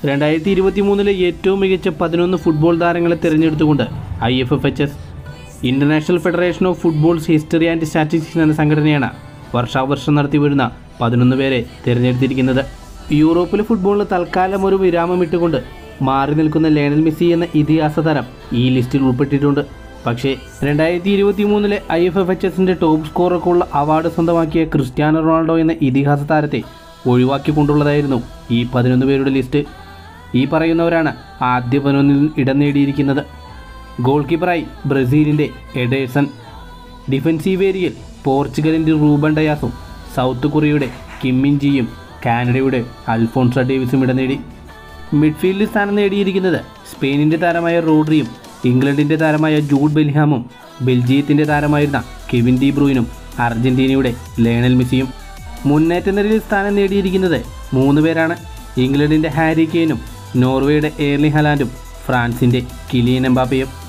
രണ്ടായിരത്തി ഇരുപത്തി മൂന്നിലെ ഏറ്റവും മികച്ച പതിനൊന്ന് ഫുട്ബോൾ താരങ്ങളെ തിരഞ്ഞെടുത്തുകൊണ്ട് I F F H S international federation of football's history and statistics എന്ന സംഘടനയാണ് വർഷാവർഷം നടത്തി വരുന്ന പതിനൊന്ന് പേരെ തിരഞ്ഞെടുത്തിരിക്കുന്നത് യൂറോപ്പിലെ ഫുട്ബോളിന് തൽക്കാലം ഒരു വിരാമമിട്ടുകൊണ്ട് മാറി നിൽക്കുന്ന ലേണൽ മെസ്സി എന്ന ഇതിഹാസ താരം ഈ ലിസ്റ്റിൽ ഉൾപ്പെട്ടിട്ടുണ്ട് പക്ഷേ രണ്ടായിരത്തി ഇരുപത്തി മൂന്നിലെ ഐ എഫ് എഫ് എച്ച് എസിൻ്റെ ടോപ്പ് സ്കോറൊക്കെയുള്ള അവാർഡ് സ്വന്തമാക്കിയ ക്രിസ്ത്യാനോ റൊണാൾഡോ എന്ന ഇതിഹാസ താരത്തെ ഒഴിവാക്കിക്കൊണ്ടുള്ളതായിരുന്നു ഈ പതിനൊന്ന് പേരുടെ ലിസ്റ്റ് ഈ പറയുന്നവരാണ് ആദ്യ പതിനൊന്നിൽ ഇടം നേടിയിരിക്കുന്നത് ഗോൾ കീപ്പറായി ബ്രസീലിൻ്റെ എഡേഴ്സൺ ഡിഫൻസീവ് ഏരിയയിൽ പോർച്ചുഗലിൻ്റെ റൂബൻ ഡയാസും സൗത്ത് കൊറിയയുടെ കിമ്മിൻജിയും കാനഡയുടെ അൽഫോൺസ ഡേവിസും ഇടം നേടി മിഡ്ഫീൽഡിൽ സ്ഥാനം നേടിയിരിക്കുന്നത് സ്പെയിനിൻ്റെ താരമായ റോഡ്രിയും ഇംഗ്ലണ്ടിൻ്റെ താരമായ ജൂഡ് ബെൽഹാമും ബെൽജിയത്തിൻ്റെ താരമായിരുന്ന കെവിൻ ഡി ബ്രൂയിനും അർജന്റീനയുടെ ലേണൽ മെസ്സിയും മുന്നേറ്റ നിരയിൽ സ്ഥാനം നേടിയിരിക്കുന്നത് മൂന്ന് പേരാണ് ഇംഗ്ലണ്ടിൻ്റെ ഹാരി കെയ്നും നോർവേയുടെ ഏർലി ഹലാൻഡും ഫ്രാൻസിൻ്റെ കിലിയൻ എംബാപ്പയും